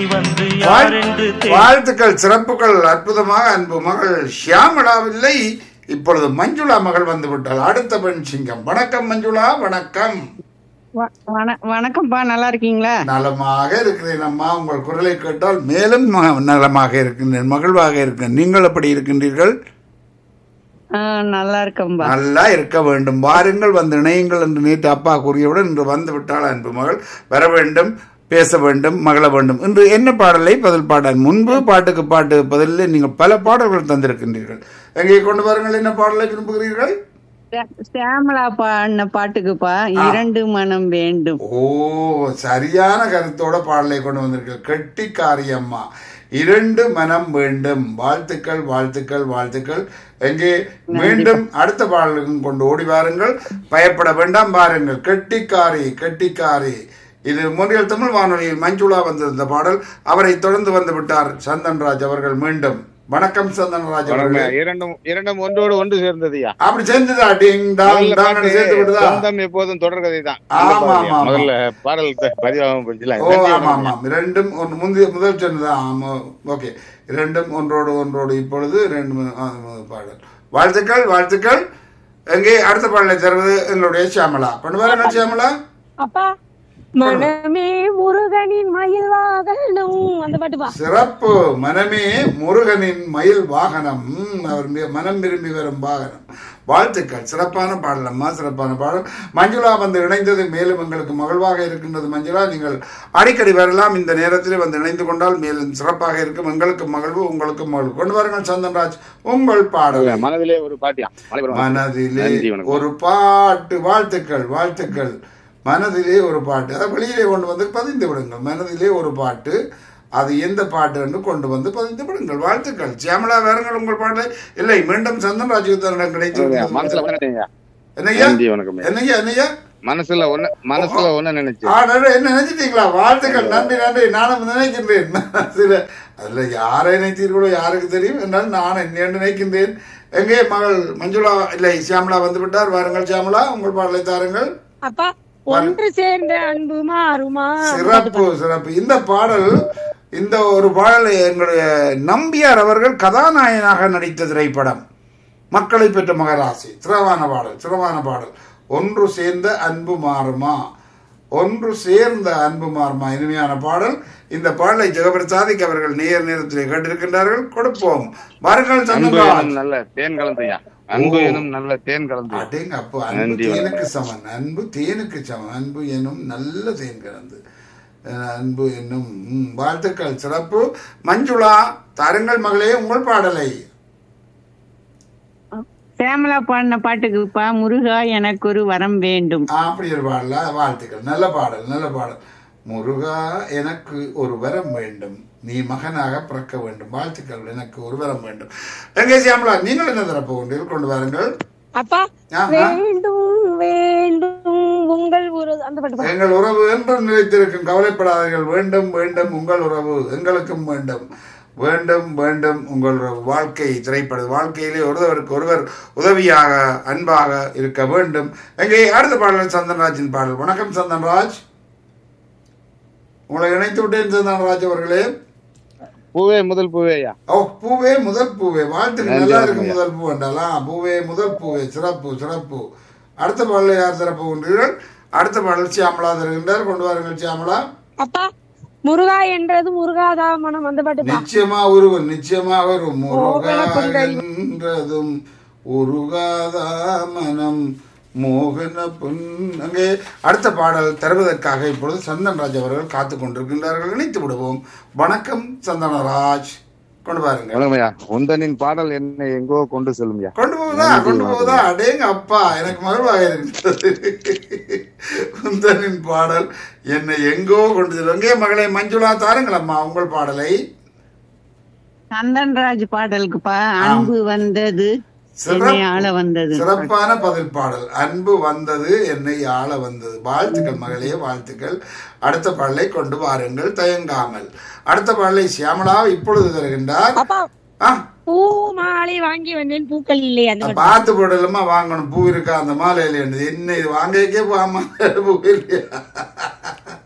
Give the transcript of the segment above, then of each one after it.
வந்து யாரென்று தே- வாழ்த்துக்கள் சிறப்புகள் அற்புதமாக அன்பு மகள் ஷியாமளாவில்லை இப்பொழுது மஞ்சுளா மகள் வந்து விட்டாள் அடுத்த பெண் சிங்கம் வணக்கம் மஞ்சுளா வணக்கம் வ- வண- வணக்கம்ப்பா நல்லா இருக்கீங்களா நலமாக இருக்கிறேன் அம்மா உங்கள் குரலை கேட்டால் மேலும் ம- நலமாக இருக்கின்றேன் மகிழ்வாக இருக்கிறேன் நீங்கள் எப்படி இருக்கின்றீர்கள் ஆ, நல்லா இருக்கேன்பா நல்லா இருக்க வேண்டும் வாருங்கள் வந்து இணையுங்கள் என்று நேற்று அப்பா கூறியவுடன் இன்று வந்து விட்டாள் அன்பு மகள் வர வேண்டும் பேச வேண்டும் மகள வேண்டும் இன்று என்ன பாடலை பதில் பாட முன்பு பாட்டுக்கு பாட்டு பதிலில் நீங்கள் பல பாடல்கள் தந்திருக்கின்றீர்கள் எங்கே கொண்டு வாருங்கள் என்ன பாடலை விரும்புகிறீர்கள் சே- சியாமளா பாடின பாட்டுக்குப்பா இரண்டு மனம் வேண்டும் ஓ சரியான கருத்தோட பாடலை கொண்டு வந்திருக்க கெட்டிக்காரி அம்மா இரண்டு மனம் வேண்டும் வாழ்த்துக்கள் வாழ்த்துக்கள் வாழ்த்துக்கள் எங்கே மீண்டும் அடுத்த பாடலுக்கும் கொண்டு ஓடி வாருங்கள் பயப்பட வேண்டாம் பாருங்கள் கெட்டிக்காரி கெட்டிக்காரி இது முன்னில் தமிழ் வானொலியில் மஞ்சுளா வந்திருந்த பாடல் அவரை தொடர்ந்து வந்து விட்டார் சந்தன்ராஜ் அவர்கள் மீண்டும் வணக்கம் சந்தன்ராஜ் அவர்களே இரண்டும் இரண்டும் ஒன்றோடு ஒன்று சேர்ந்ததுயா அப்படி செஞ்சுதா டிங் டாங் முதல்ல டாங் பாட்டு சேர்த்து விடுதா சொந்தம் எப்போதும் தொடர்கதை தான் ஆமா, ஆமா, ஆமா. முதல்ல பாடல் த- பதிவாகும் போச்சுல. ஓ நன்றி ஆமா வணக்கம். ஆமாம் இரண்டும் ஒன்று முந்தைய முதல் சொன்னதான் ஆமா ஓகே இரண்டும் ஒன்றோடு ஒன்றோடு இப்பொழுது ரெண்டு மு- ஆ, மு- பாடல் வாழ்த்துக்கள் வாழ்த்துக்கள் எங்கே அடுத்த பாடலை தருவது எங்களுடைய சியாமலா கொண்டு வரணும் சியாமலா அப்பா மனமே முருகனின் மயில் வாகனம் அந்த பாட்டு பா சிறப்பு மனமே முருகனின் மயில் வாகனம் ம், அவர் மி- மனம் விரும்பி வரும் வாகனம் வாழ்த்துக்கள் சிறப்பான பாடல் அம்மா சிறப்பான பாடல் மஞ்சுளா வந்து இணைந்தது மேலும் எங்களுக்கு மகிழ்வாக இருக்கின்றது மஞ்சுளா நீங்கள் அடிக்கடி வரலாம் இந்த நேரத்தில் வந்து இணைந்து கொண்டால் மேலும் சிறப்பாக இருக்கும் எங்களுக்கு மகிழ்வு உங்களுக்கு மகிழ்வு கொண்டு வாருங்கள் சந்தன்ராஜ் உங்கள் பாடல் இல்ல, மனதிலே ஒரு பாட்டியா மலைபுரம் மனதிலே நன்றி வணக்கம். ஒரு பாட்டு வாழ்த்துக்கள் வாழ்த்துக்கள் மனதிலே ஒரு பாட்டு அதை வெளியிலே கொண்டு வந்து பதிந்து விடுங்கள் மனதிலே ஒரு பாட்டு அது எந்த பாட்டு என்று கொண்டு வந்து பதிந்து விடுங்கள் வாழ்த்துக்கள் சியாமலா வேறுங்கள் உங்கள் பாடலை இல்லை மீண்டும் சந்தன் ராஜ்குமாரிடம் கிடைத்து மனசுல ஒண்ணு நினைச்சேன்யா. என்னய்யா நன்றி வணக்கம் என்னய்யா என்னய்யா மனசுல ஒண்ணு மனசுல ஒண்ணு நினைச்சேன் ஆ, நன்றி. என்ன நினைச்சிட்டீங்களா வாழ்த்துக்கள் நன்றி நன்றி நானும் நினைக்கின்றேன் சில அதுல யாரை நினைத்தீர்களோ யாருக்கு தெரியும் என்றால் நான் என்ன நினைக்கின்றேன் எங்கே மகள் மஞ்சுளா இல்லை சியாமலா வந்து விட்டார் வாருங்கள் சியாமலா உங்கள் பாடலை தாருங்கள் அப்பா ஒன்று சேர்ந்த அன்பு மாறுமா சிறப்பு சிறப்பு இந்த பாடல் இந்த ஒரு பாடல் எங்களுடைய நம்பியார் அவர்கள் கதாநாயகனாக நடித்த திரைப்படம் மக்களை பெற்ற மகராசி சிறவான பாடல் சிறவான பாடல் ஒன்று சேர்ந்த அன்பு மாறுமா ஒன்று சேர்ந்த அன்பு மாறுமா இனிமையான பாடல் இந்த பாடலை ஜெகபிரசாதிக் அவர்கள் நேர் நேரத்திலே கேட்டிருக்கின்றார்கள் கொடுப்போம் வாருங்கள் அன்பு சந்தன்ராஜ் எனும் நல்ல தேன் கலந்தையா அன்பு ஓ. எனும் நல்ல தேன் கலந்து அடேங்க அப்போ அன்பு நன்றி தேனுக்கு சமன் அன்பு தேனுக்கு சமன் அன்பு எனும் நல்ல தேன் கலந்து அஹ் அன்பு என்னும் ம், வாழ்த்துக்கள் சிறப்பு மஞ்சுளா தாருங்கள் மகளே உங்கள் பாடலை சியாமளா பாடின பாட்டுக்குப்பா முருகா எனக்கு ஒரு வரம் வேண்டும் ஆ, அப்படி ஒரு பாடல வாழ்த்துக்கள் நல்ல பாடல் நல்ல பாடல் முருகா எனக்கு ஒரு வரம் வேண்டும் நீ மகனாக பிறக்க வேண்டும் வாழ்த்துக்கள் எனக்கு ஒரு வரம் வேண்டும் எங்கே சியாமலா நீங்கள் என்ன தரப்பு கொண்டீர்கள் கொண்டு வாருங்கள் அப்பா ஆஹா. வேண்டும் வேண்டும் உங்கள் ஒரு அந்த பாட்டு பா எங்கள் உறவு என்றும் நிலைத்திருக்கும் கவலைப்படாதீர்கள் வேண்டும் வேண்டும் உங்கள் உறவு எங்களுக்கும் வேண்டும் வேண்டும் வேண்டும் உங்கள் உறவு வாழ்க்கை திரைப்பட வாழ்க்கையிலே ஒருவருக்கு ஒருவர் உதவியாக அன்பாக இருக்க வேண்டும் எங்கே அடுத்த பாடல் சந்தன்ராஜின் பாடல் வணக்கம் சந்தன்ராஜ் உங்களை இணைத்து விட்டேன் சந்தன்ராஜ் அவர்களே பூவே முதல் பூவேயா ஓ பூவே முதல் பூவே வாழ்த்துக்கு நன்றி, நல்லா இருக்கு வணக்கம் முதல் பூ வேண்டாலாம் பூவே முதல் பூவே சிறப்பு சிறப்பு அடுத்த பாடலை யார் சிறப்பு கொண்டீர்கள் அடுத்த பாடல் சியாமலா தருகின்றார் கொண்டு வாருங்கள் சியாமலா அப்பா முருகா என்றது முருகாதா மனம் அந்த பாட்டு பா நிச்சயமா உருவம் நிச்சயமாக ஒரு முருகா மோகன புண்டரி. என்றதும் உருகாதா மனம் மோகன பொன் அங்கே அடுத்த பாடல் தருவதற்காக இப்பொழுது சந்தன்ராஜ் அவர்கள் காத்து கொண்டிருக்கின்றார்கள் இணைத்து விடுவோம் வணக்கம் சந்தனராஜ் கொண்டு பாருங்க வணக்கம்யா உந்தனின் பாடல் என்னை எங்கோ கொண்டு செல்லும்யா கொண்டு போகுதா நன்றி, கொண்டு வணக்கம். போகுதா அடேங்க அப்பா எனக்கு மகிழ்வாக இருக்கிறது குந்தனின் பாடல் என்னை எங்கோ கொண்டு செல்லும் எங்கே மகளே மஞ்சுளா தாருங்கள் அம்மா உங்கள் பாடலை சந்தன்ராஜ் பாடலுக்குப்பா அன்பு வந்தது என்னை ஆள வந்தது சிறப்பான பதில் பாடல் அன்பு வந்தது என்னை ஆள வந்தது வாழ்த்துக்கள் மகளே வாழ்த்துக்கள் அடுத்த பாடலை கொண்டு வாருங்கள் தயங்காமல் அடுத்த பாடலை சியாமலா இப்பொழுது தருகின்றார் அப்பா ஆ, பூ மாலை வாங்கி வந்தேன் பூக்கள் இல்லை அந்த பாட்டு பார்த்து போடலாமா வாங்கணும் பூ இருக்கா அந்த மாலையில என்ன இது வாங்கிக்கே போகாம பூ இல்லையா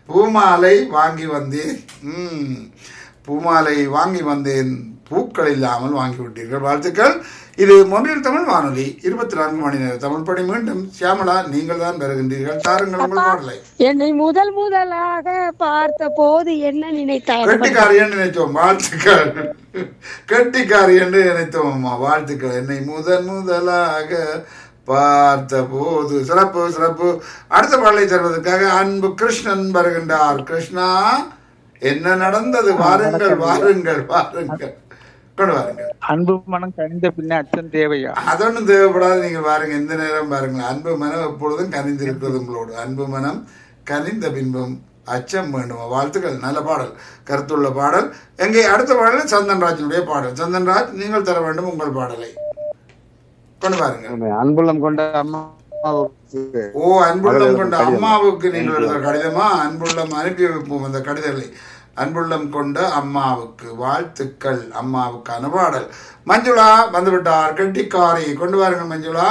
பூமாலை வாங்கி வந்தேன் ம் பூமாலை வாங்கி வந்தேன் பூக்கள் இல்லாமல் வாங்கி விட்டீர்கள் வாழ்த்துக்கள் இது மொபைல் தமிழ் வானொலி இருபத்தி நான்கு மணி நேரம் தமிழ் படி மீண்டும் சியாமலா நீங்கள் தான் வருகின்றீர்கள் தாருங்கள் உங்கள் பாடலை என்னை முதல் முதலாக பார்த்த போது என்ன நினைத்தாய் கெட்டிக்காரி என்று நினைத்தோம் வாழ்த்துக்கள் கெட்டிக்காரி என்று நினைத்தோம் அம்மா வாழ்த்துக்கள் என்னை முதன் முதலாக பார்த்த போது சிறப்பு சிறப்பு அடுத்த பாடலை தருவதற்காக அன்பு கிருஷ்ணன் வருகின்றார் கிருஷ்ணா என்ன நடந்தது வாருங்கள் வாருங்கள் வாருங்கள் கொண்டு வாருங்கள் அன்பு மனம் கனிந்த பின்ன அச்சம் தேவையா அதொன்றும் தேவைப்படாது நீங்கள் பாருங்க எந்த நேரம் பாருங்கள் அன்பு மனம் எப்பொழுதும் கனிந்திருக்கிறது உங்களோடு அன்பு மனம் கனிந்த பின்பும் அச்சம் வேண்டுமா வாழ்த்துக்கள் நல்ல பாடல் கருத்துள்ள பாடல் எங்கே அடுத்த பாடல் சந்தன்ராஜனுடைய பாடல் சந்தன்ராஜ் நீங்கள் தர வேண்டும் உங்கள் பாடலை கொண்டு பாருங்கள் அன்புள்ளம் கொண்ட அம்மாவுக்கு ஓ அன்புள்ளம் கொண்ட கடிதம். அம்மாவுக்கு நீங்கள் எழுதுற கடிதமா அன்புள்ளம் அனுப்பி வைப்போம் அந்த கடிதங்களை அன்புள்ளம் கொண்ட அம்மாவுக்கு வாழ்த்துக்கள் அம்மாவுக்கான பாடல் மஞ்சுளா வந்துவிட்டார் கெட்டிக்காரி கொண்டு வாருங்கள் மஞ்சுளா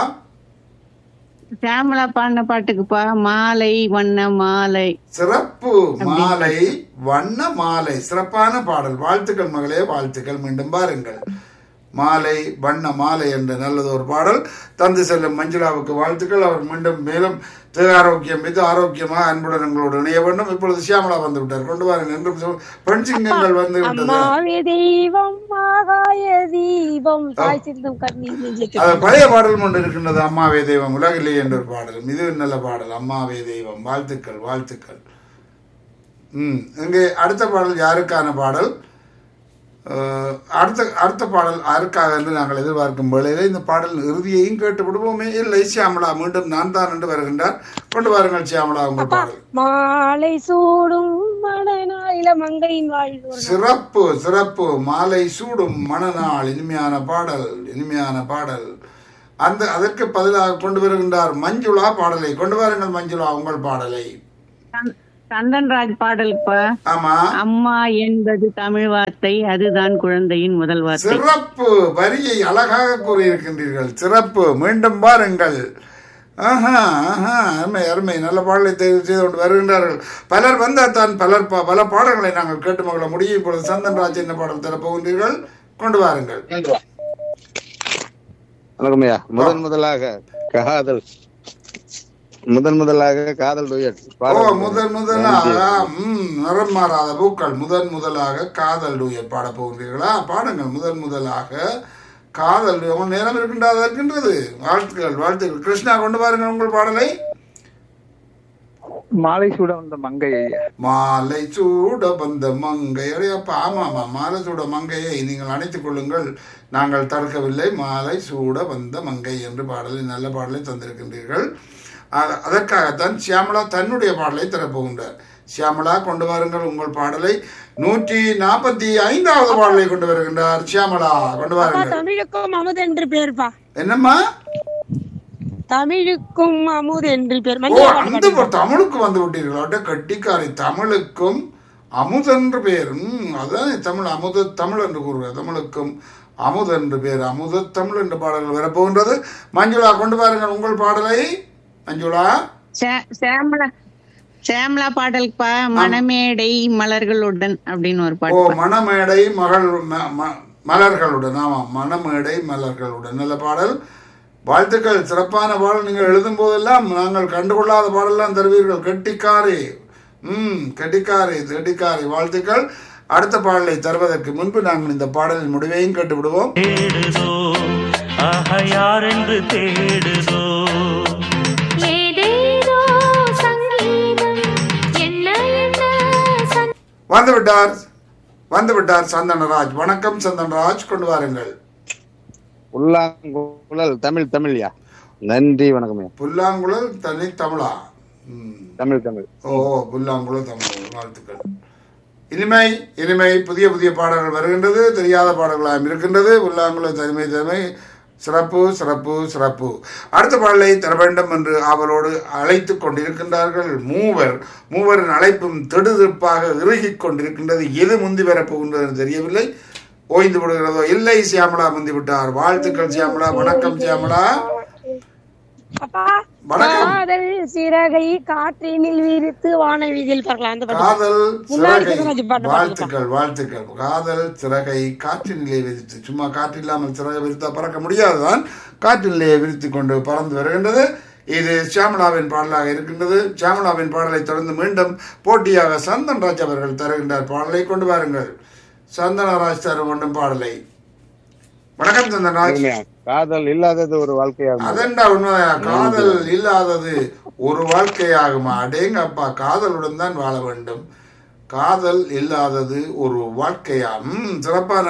சியாமலா பாடின பாட்டுக்குப்பா மாலை வண்ண மாலை சிறப்பு மாலை வண்ண மாலை சிறப்பான பாடல் வாழ்த்துக்கள் மகளே வாழ்த்துக்கள் மீண்டும் பாருங்கள் மாலை வண்ண மாலை என்ற நல்லது ஒரு பாடல் தந்து செல்லும் மஞ்சுளாவுக்கு வாழ்த்துக்கள் அவர் மீண்டும் மேலும் தேக ஆரோக்கியம் மிக ஆரோக்கியமாக அன்புடன் எங்களோடு இணைய வேண்டும் இப்பொழுது சியாமலா வந்து விட்டார் கொண்டு வாருங்கள் என்று சொல்- பெண் சிங்கங்கள் வந்து விட்டது அம்மாவே தெய்வம் ஆகாய தீபம் தாய் சிந்தும் கண்ணீர் நெஞ்சுக்கு அது பழைய பாடல் ஒன்று இருக்கின்றது அம்மாவே தெய்வம் உலகிலே என்ற ஒரு பாடல் இது நல்ல பாடல் அம்மாவே தெய்வம் வாழ்த்துக்கள் வாழ்த்துக்கள் ம் இங்கே அடுத்த பாடல் யாருக்கான பாடல் அஹ், அடுத்த அடுத்த பாடல் யாருக்காக என்று நாங்கள் எதிர்பார்க்கும் வேளையிலே இந்த பாடல் இறுதியையும் கேட்டு விடுவோமே இல்லை சியாமலா மீண்டும் நான் தான் என்று வருகின்றார் கொண்டு வாருங்கள் சியாமலா உங்கள் பாடல் மாலை சூடும் மலைநாயில மங்கையின் வாழ்வு சிறப்பு சிறப்பு மாலை சூடும் மணநாள் இனிமையான பாடல் இனிமையான பாடல் அந்த அதற்கு பதிலாக கொண்டு வருகின்றார் மஞ்சுளா பாடலை கொண்டு வாருங்கள் மஞ்சுளா உங்கள் பாடலை சந்- சந்தன்ராஜ் பாடலுக்குப்பா ஆமா அம்மா என்பது தமிழ் வார்த்தை அதுதான் குழந்தையின் முதல் வார்த்தை சிறப்பு வரியை அழகாக கூறியிருக்கின்றீர்கள் சிறப்பு மீண்டும் பாருங்கள் ஆஹா ஆஹா அருமை அருமை நல்ல பாடலை தேர்வு செய்து கொண்டு வருகின்றார்கள் பலர் வந்தால் தான் பலர் பா- பல பாடல்களை நாங்கள் கேட்டு மகள முடியும் இப்பொழுது சந்தன்ராஜ் என்ன பாடல் தரப்போகின்றீர்கள் கொண்டு வாருங்கள் வணக்கம் ஐயா முதன் முதலாக காதல் முதன் முதலாக காதல் duet. ஓ பாடல் முதன் முதலாக ம் நிறம் மாறாத பூக்கள் முதன் முதலாக காதல் டூயட் பாட போகிறீர்களா பாடுங்கள் முதன் முதலாக காதல் duet. உங்கள் நேரம் இருக்கின்றதா இருக்கின்றது வாழ்த்துக்கள் வாழ்த்துக்கள் கிருஷ்ணா கொண்டு பாருங்கள் உங்கள் பாடலை மாலை சூட வந்த மங்கை ஐயா மாலை சூட வந்த மங்கை அடையப்பா ஆமா ஆமா மாலை சூட மங்கையை நீங்கள் அணைத்துக் கொள்ளுங்கள் நாங்கள் தடுக்கவில்லை மாலை சூட வந்த மங்கை என்று பாடலை நல்ல பாடலை தந்திருக்கின்றீர்கள் அ- அதற்காகத்தான் சியாமலா தன்னுடைய பாடலை தரப்போகின்றார் சியாமலா கொண்டு வாருங்கள் உங்கள் பாடலை நூற்றி நாற்பத்தி ஐந்தாவது பாடலை கொண்டு வருகின்றார் சியாமலா கொண்டு அப்பா வாருங்கள் தமிழுக்கும் அமுது என்று பேர்ப்பா என்னம்மா தமிழுக்கும் அமுது என்று பேர் ஓ மஞ்சள் அந்த பாட்டு ப- தமிழுக்கு வந்து விட்டீர்களாட்ட கட்டிக்காரி தமிழுக்கும் அமுதென்று பேர் ம், அதான் தமிழ் அமுத தமிழ் என்று கூறுகிறார் தமிழுக்கும் அமுதென்று பேர் அமுத தமிழ் என்ற பாடல்கள் வரப்போகின்றது மஞ்சுளா கொண்டு பாருங்கள் உங்கள் பாடலை மஞ்சுளா சே- சேமலா சேமலா பாடலுக்குப்பா மணமேடை மலர்களுடன் அப்படின்னு ஒரு ஓ பாட்டு மணமேடை மகள் ம- ம- மலர்களுடன் ஆமாம் மணமேடை மலர்களுடன் நல்ல பாடல் வாழ்த்துக்கள் சிறப்பான பாடல் நீங்கள் எழுதும் போதெல்லாம் நாங்கள் கண்டுகொள்ளாத பாடலாம் தருவீர்கள் கெட்டிக்காரி ம் கெட்டிக்காரி கெட்டிக்காரி வாழ்த்துக்கள் அடுத்த பாடலை தருவதற்கு முன்பு நாங்கள் இந்த பாடலின் முடிவையும் கேட்டு விடுவோம் தேடுதோ ஆஹா யாரென்று தேடுதோ ஏதேதோ சங்கீதம் என்ன என்ன சங்கீதம் வந்து விட்டார் வந்து விட்டார் சந்தனராஜ் வணக்கம் சந்தனராஜ் கொண்டு வாருங்கள் உள்ளாங்குழல் தமிழ் தமிழ்யா நன்றி வணக்கம் ஐயா புல்லாங்குழல் தனி தமிழா ம் தமிழ் தமிழ் ஓ புல்லாங்குழல் தமிழ் வாழ்த்துக்கள் இனிமை இனிமை புதிய புதிய பாடல்கள் வருகின்றது தெரியாத பாடல்களாம் இருக்கின்றது புல்லாங்குழல் தனிமை தனிமை சிறப்பு சிறப்பு சிறப்பு அடுத்த பாடலை தர வேண்டும் என்று அவரோடு அழைத்து கொண்டிருக்கின்றார்கள் மூவர் மூவரின் அழைப்பும் திடுதிப்பாக இறுகிக் கொண்டிருக்கின்றது எது முந்தி வரப்போகின்றது என்று தெரியவில்லை ஓய்ந்து விடுகிறதோ இல்லை சியாமலா முந்தி விட்டார் வாழ்த்துக்கள் சியாமலா வணக்கம் சியாமலா அப்பா வணக்கம். காதல் சிறகை காற்றினில் விரித்து வானவீதியில் பறக்கலாம் அந்த பாட்டு காதல் முன்னாடி சிறகை சிறகை பாட்டு வாழ்த்துக்கள் வாழ்த்துக்கள் காதல் சிறகை காற்றினிலே விரித்து சும்மா காற்று இல்லாமல் சிறகை விரித்தா பறக்க முடியாதுதான் காற்றினிலே விரித்து கொண்டு பறந்து வருகின்றது இது சியாமலாவின் பாடலாக இருக்கின்றது சியாமலாவின் பாடலை தொடர்ந்து மீண்டும் போட்டியாக சந்தன் ராஜ் அவர்கள் தருகின்றார் பாடலை கொண்டு வாருங்கள் சந்தனராஜ் தர வேண்டும் பாடலை வணக்கம் சந்தன்ராஜ் அருமையா. காதல் இல்லாதது ஒரு வாழ்க்கையாகும் அதெண்டா உண்மையா காதல் இல்லாதது ஒரு வாழ்க்கையாகுமா அடேங்க அப்பா காதலுடன் தான் வாழ வேண்டும் காதல் இல்லாதது ஒரு வாழ்க்கையா ம் சிறப்பான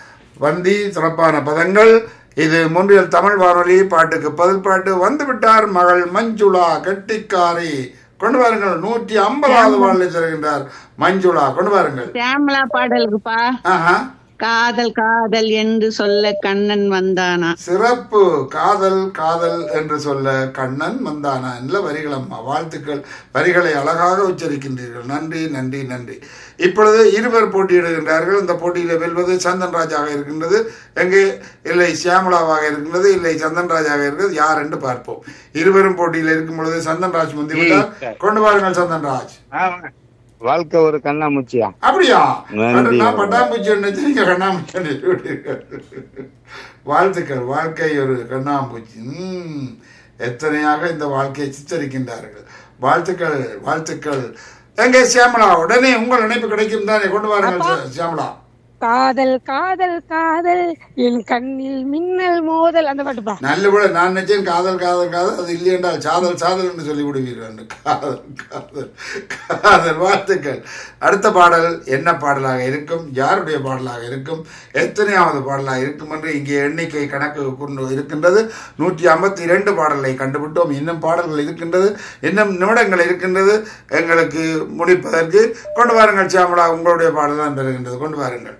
வந்தி சிறப்பான பதங்கள் இது முன்றியல் தமிழ் வானொலி பாட்டுக்கு பதில் பாட்டு வந்து விட்டார் மகள் மஞ்சுளா கெட்டிக்காரி கொண்டு வாருங்கள் நூற்றி ஐம்பதாவது வாழ்லை தருகின்றார் மஞ்சுளா கொண்டு வாருங்கள் சியாமலா பாடலுக்குப்பா ஆஹா காதல் காதல் என்று சொல்ல கண்ணன் வந்தானா சிறப்பு காதல் காதல் என்று சொல்ல கண்ணன் வந்தானா நல்ல வரிகளம்மா வாழ்த்துக்கள் வரிகளை அழகாக உச்சரிக்கின்றீர்கள் நன்றி நன்றி நன்றி இப்பொழுது இருவர் போட்டியிடுகின்றார்கள் இந்த போட்டியில வெல்வது சந்தன்ராஜாக இருக்கின்றது எங்கே இல்லை சியாமலாவாக இருக்கின்றது இல்லை சந்தன்ராஜாக இருக்கிறது யார் என்று பார்ப்போம் இருவரும் போட்டியில் இருக்கும் பொழுது சந்தன்ராஜ் முந்தி விட்டார் கொண்டு வாருங்கள் சந்தன்ராஜ் ஆமா. வாழ்க்கை ஒரு கண்ணாமூச்சியா அப்படியா நன்றி. நான் பட்டாம்பூச்சி நினைச்சு நீங்க கண்ணாமூச்சி சொல்லியிருக்கீர்கள். வாழ்த்துக்கள் வாழ்க்கை ஒரு கண்ணாம்பூச்சி ம், எத்தனையாக இந்த வாழ்க்கையை சித்தரிக்கின்றார்கள் வாழ்த்துக்கள் வாழ்த்துக்கள் எங்கே சியாமலா உடனே உங்கள் இணைப்பு கிடைக்கும் தானே கொண்டு வாருங்கள் சி- சியாமலா காதல் காதல் காதல் என் கண்ணில் மின்னல் மோதல் அந்த பாட்டுப்பா நல்ல கூட நான் நினைச்சேன் காதல் காதல் காதல் அது இல்லை என்றால் சாதல் சாதல் என்று சொல்லி விடுவீர்கள் என்று. காதல் காதல் காதல் வாழ்த்துக்கள் அடுத்த பாடல் என்ன பாடலாக இருக்கும் யாருடைய பாடலாக இருக்கும் எத்தனையாவது பாடலாக இருக்கும் என்று இங்கே எண்ணிக்கை கணக்கு கொண்டு இருக்கின்றது நூற்றி ஐம்பத்தி இரண்டு பாடலை கண்டுவிட்டோம் இன்னும் பாடல்கள் இருக்கின்றது இன்னும் நிமிடங்கள் இருக்கின்றது எங்களுக்கு முடிப்பதற்கு கொண்டு வாருங்கள் சியாமலா உங்களுடைய பாடல் தான் பெறுகின்றது கொண்டு வாருங்கள்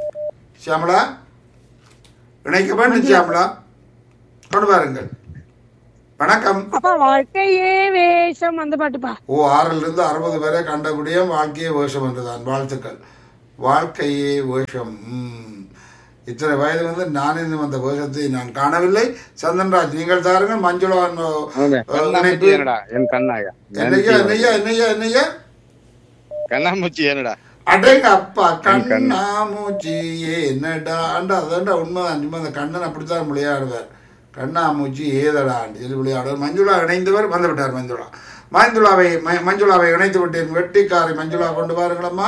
சியாமலா இணைக்க வேண்டும் சியாமலா கொண்டு வாருங்கள் வணக்கம் அப்பா வாழ்க்கையே வேஷம் அந்த பாட்டுப்பா ஓ ஆறில் இருந்து அறுபது வரை கண்டபடியும் வாழ்க்கையே வேஷம் என்றுதான் வாழ்த்துக்கள் வாழ்க்கையே வேஷம் ம். இத்தனை வயது வந்து நான் இன்னும் அந்த வேஷத்தை நான் காணவில்லை சந்தன்ராஜ் நீங்கள் தாருங்கள் மஞ்சுளா ஆமா. அஹ், கண்ணாமூச்சி இணைப்பு என்னடா என் கண்ணாயா என்னையா என்னையா என்னையா என்னையா கண்ணாமூச்சி என்னடா அடேங்க அப்பா கண்ணாமூச்சி என்னடா ஆண்டா அதான்டா உண்மைதான் சும்மா அந்த கண்ணன் அப்படித்தான் விளையாடுவார் கண்ணாமூச்சி ஏதடான்னு சொல்லி விளையாடுவார் மஞ்சுளா இணைந்தவர் வந்து விட்டார் மஞ்சுளா மஞ்சுளாவை ம- மஞ்சுளாவை இணைத்து விட்டேன் வெட்டிக்காரி மஞ்சுளா கொண்டு வாருங்களம்மா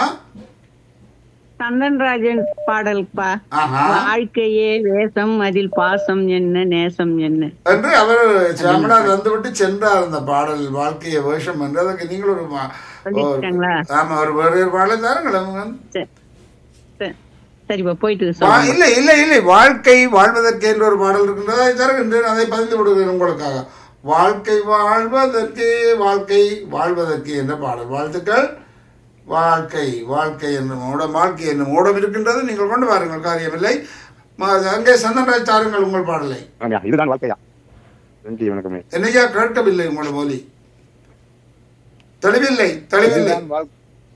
சந்தன்ராஜன் பாடலுக்குப்பா ஆஹா வாழ்க்கையே வேஷம் அதில் பாசம் என்ன நேசம் என்ன என்று அவர் சாமடா வந்துவிட்டு சென்றார் அந்த பாடல் வாழ்க்கைய வேஷம் என்று அதற்கு நீங்கள் ஒரு மா- ஒரு- சொல்லிட்டாங்களா? ஆமா ஒரு வேறு பாடலை தாருங்களேன் சரி. சரி. சரிப்பா போயிட்டு வா- சொல்லுங்க இல்லை இல்லை இல்லை வாழ்க்கை வாழ்வதற்கு என்று ஒரு பாடல் இருக்கின்றது அதை தருகின்றேன் அதை பதிந்து விடுகிறேன் உங்களுக்காக வாழ்க்கை வாழ்வதற்கு வாழ்க்கை வாழ்வதற்கு என்ற பாடல் வாழ்த்துக்கள் வாழ்க்கை வாழ்க்கை என்னும் ஓடம் வாழ்க்கை என்னும் ஓடம் இருக்கின்றது நீங்கள் கொண்டு வாருங்கள் காரியமில்லை ம- அங்கே சந்தன்ராஜ் தாருங்கள் உங்கள் பாடலை ஆமா, இதுதான் வாழ்க்கையா நன்றி வணக்கமே என்னையா கேட்கவில்லை உங்களோட மொழி தெளிவில்லை தெளிவில்லை இதுதான் வாழ்-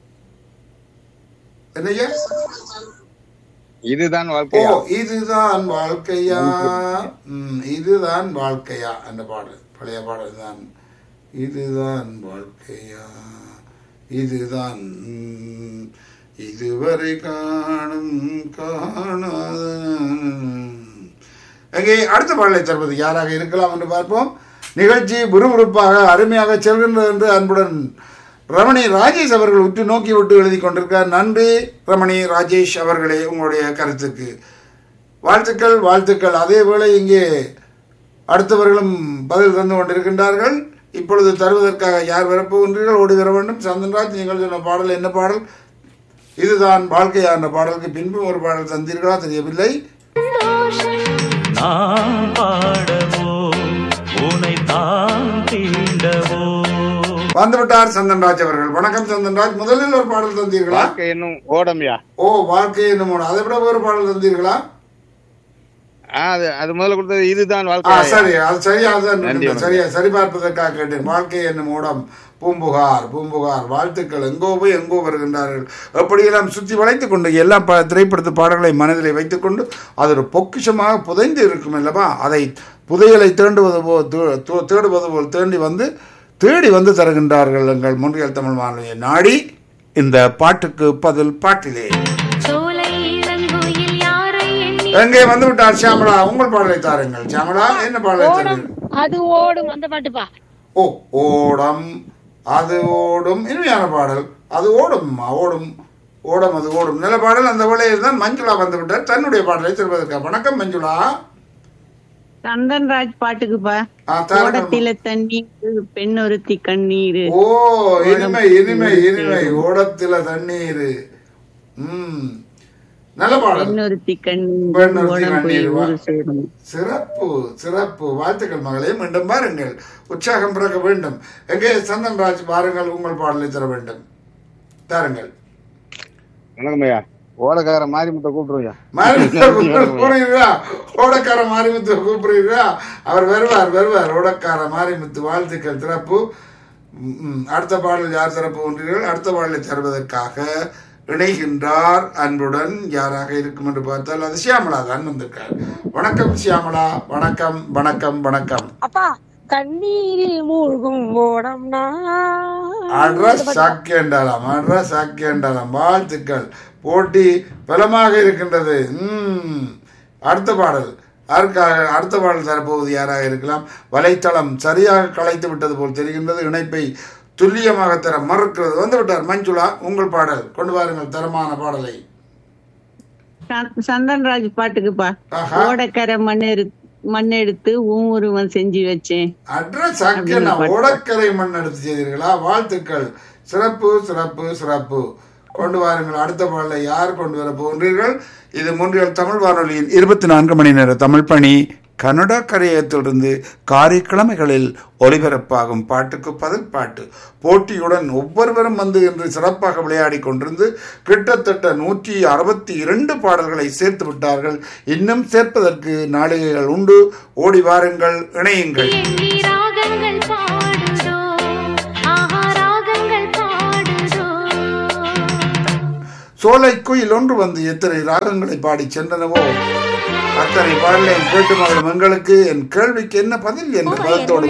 என்னையா இதுதான் ஓ வாழ்க்கையா இதுதான் வாழ்க்கையா ம், இதுதான் வாழ்க்கையா அந்த பாடல் பழைய பாடல் தான் இதுதான் வாழ்க்கையா இதுதான் ம், இதுவரை காணும் காணாத அங்கே அடுத்த பாடலை தருவது யாராக இருக்கலாம் என்று பார்ப்போம் நிகழ்ச்சி விறுவிறுப்பாக அருமையாக செல்கின்றது என்று அன்புடன் ரமணி ராஜேஷ் அவர்கள் உற்று நோக்கி விட்டு எழுதி கொண்டிருக்கார் நன்றி ரமணி ராஜேஷ் அவர்களே உங்களுடைய கருத்துக்கு வாழ்த்துக்கள் வாழ்த்துக்கள் அதே வேளை இங்கே அடுத்தவர்களும் பதில் தந்து கொண்டிருக்கின்றார்கள் இப்பொழுது தருவதற்காக யார் வரப்போகின்றீர்கள் ஓடி வர வேண்டும் சந்தன்ராஜ் நீங்கள் சொன்ன பாடல் என்ன பாடல் இதுதான் வாழ்க்கையா என்ற பாடலுக்கு பின்பும் ஒரு பாடல் தந்தீர்களா தெரியவில்லை நான் பாடவோ உனை தான் தீண்டவோ வந்துவிட்டார் சந்தன்ராஜ் அவர்கள் வணக்கம் சந்தன்ராஜ் முதலில் ஒரு பாடல் தந்தீர்களா வாழ்க்கை என்னும் ஓடம்யா ஓ வாழ்க்கை என்னும் ஒன்று. அதை விட ஒரு பாடல் தந்தீர்களா ஆ, அது அது முதல்ல கொடுத்தது இதுதான் ஆ வாழ்க்கை சரி அது சரியா தான் நன்றி, இருக்கின்றது. சரியா சரி பார்ப்பதற்காக கேட்டேன் வாழ்க்கை என்னும் ஊடம் பூம்புகார் பூம்புகார் வாழ்த்துக்கள் எங்கோ போய் எங்கோ வருகின்றார்கள் அப்படியெல்லாம் சுற்றி வளைத்துக் கொண்டு எல்லா ப திரைப்படத்து பாடல்களை மனதிலே வைத்துக்கொண்டு அது ஒரு பொக்கிஷமாக புதைந்து இருக்கும் அல்லவா அதை புதையலை தேண்டுவது போல் தே- தே- தேடுவது போல் தேண்டி வந்து தேடி வந்து தருகின்றார்கள் எங்கள் முன்றியல் தமிழ் வானொலியை நாடி இந்த பாட்டுக்கு பதில் பாட்டிலே சோலை இளங்குயில் யாரை எண்ணி எங்கே வந்து விட்டார் சியாமலா உங்கள் பாடலை தாருங்கள் சியாமலா என்ன பாடலை ஓடும் தருங்கள் அது ஓடும் அந்த பாட்டுப்பா ஓ ஓடம் அது ஓடும் இனிமையான பாடல் அது ஓடும் ஓடும் ஓடம் அது ஓடும் நல்ல பாடல் அந்த வேளையில் தான் மஞ்சுளா வந்து விட்டார் தன்னுடைய பாடலை திருப்பதற்கா வணக்கம் மஞ்சுளா சந்தன்ராஜ் பாட்டுக்குப்பா ஆ, தாருங்கள். ஓடத்தில தண்ணீர் பெண் ஒருத்தி கண்ணீர் ஓ இனிமை இனிமை இனிமை ஓடத்தில தண்ணீர் ம் நல்ல பாடல் பெண் ஒருத்தி கண்ணீர் பெண் ஒருத்தி ஓடம் போய் கண்ணீர் வா. ஊரு சேரும் சிறப்பு சிறப்பு வாழ்த்துக்கள் மகளே மீண்டும் பாருங்கள் உற்சாகம் பிறக்க வேண்டும் எங்கே சந்தன்ராஜ் பாருங்கள் உங்கள் பாடலை தர வேண்டும் தாருங்கள் வணக்கம் ஐயா ஓடக்கார மாரிமுத்தை கூப்பிடுவோம் மாரிமுத்து கூப்பிடுறீங்களா ஓடக்கார மாரிமுத்து கூப்பிடுறீங்களா அவர் வருவார் வருவார் ஓடக்கார மாரிமுத்து வாழ்த்துக்கள் சிறப்பு ம், அடுத்த பாடல் யார் சிறப்பு ஒன்றீர்கள் அடுத்த பாடலை தருவதற்காக இணைகின்றார் அன்புடன் யாராக இருக்கும் என்று பார்த்தால் அது சியாமலா தான் வந்திருக்கார் வணக்கம் சியாமலா வணக்கம் வணக்கம் வணக்கம் அப்பா கண்ணீரில் மூழ்கும் ஓடம்னா அட்ரஸ் சாக்கியண்டாலாம் அட்ரஸ் சாக்கியண்டாலாம் வாழ்த்துக்கள் போட்டி பலமாக இருக்கின்றது ம் அடுத்த பாடல் யாருக்காக அடுத்த பாடல் தரப்போவது யாராக இருக்கலாம் வலைத்தளம் சரியாக கலைத்து விட்டது போல் தெரிகின்றது இணைப்பை துல்லியமாக தர மறுக்கிறது வந்து விட்டார் மஞ்சுளா உங்கள் பாடல் கொண்டு வாருங்கள் தரமான பாடலை சந்- சந்தன்ராஜ் பாட்டுக்குப்பா ஆஹா. ஓடக்கரை மண்ணெடு மண்ணெடுத்து உன் உருவம் செஞ்சு வச்சேன் அட்ரஸ் சாக்கியண்ணா ஓடக்கரை மண் எடுத்து செய்தீர்களா வாழ்த்துக்கள் சிறப்பு சிறப்பு சிறப்பு கொண்டு வாருங்கள் அடுத்த பாடலை யார் கொண்டு வர போகின்றீர்கள் இது மூன்றியல் தமிழ் வானொலியின் இருபத்தி நான்கு மணி நேர தமிழ் பணி கனடா கரையத்திலிருந்து காரிக்கிழமைகளில் ஒலிபரப்பாகும் பாட்டுக்கு பதில் பாட்டு போட்டியுடன் ஒவ்வொருவரும் வந்து இன்று சிறப்பாக விளையாடி கொண்டிருந்து கிட்டத்தட்ட நூற்றி அறுபத்தி இரண்டு பாடல்களை சேர்த்து விட்டார்கள் இன்னும் சேர்ப்பதற்கு நாளிகைகள் உண்டு ஓடி வாருங்கள் இணையுங்கள் எண்ணி ராகங்கள் பாடுதோ ஆஹா ராகங்கள் பாடுதோ சோலை குயில் ஒன்று வந்து எத்தனை ராகங்களை பாடி சென்றனவோ அத்தனை பாடலை கேட்டு மகளும் எங்களுக்கு என் கேள்விக்கு என்ன பதில் என்று பதத்தோடு